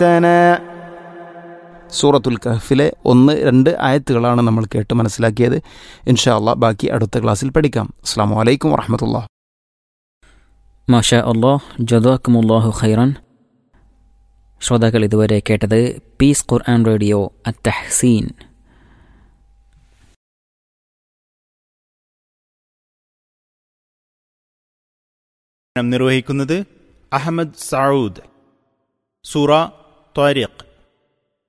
تنا സൂറത്തുൽ കഹഫിലെ ഒന്ന് രണ്ട് ആയത്തുകളാണ് നമ്മൾ കേട്ട് മനസ്സിലാക്കിയത് ഇൻഷാ അള്ളാഹ് ബാക്കി അടുത്ത ക്ലാസ്സിൽ പഠിക്കാം അസ്സാം വലൈക്കും വറഹമത്തുള്ള മാഷാ അള്ളാഹ് ജദാക്കുമുല്ലാഹു ഖൈറൻ ശ്രോതാക്കൾ ഇതുവരെ കേട്ടത് പീസ് ഖുർആൻ റേഡിയോ അത്തഹ്സീൻ നിർവഹിക്കുന്നത് അഹമ്മദ് സൗദ് സൂറ ത്വാരിഖ്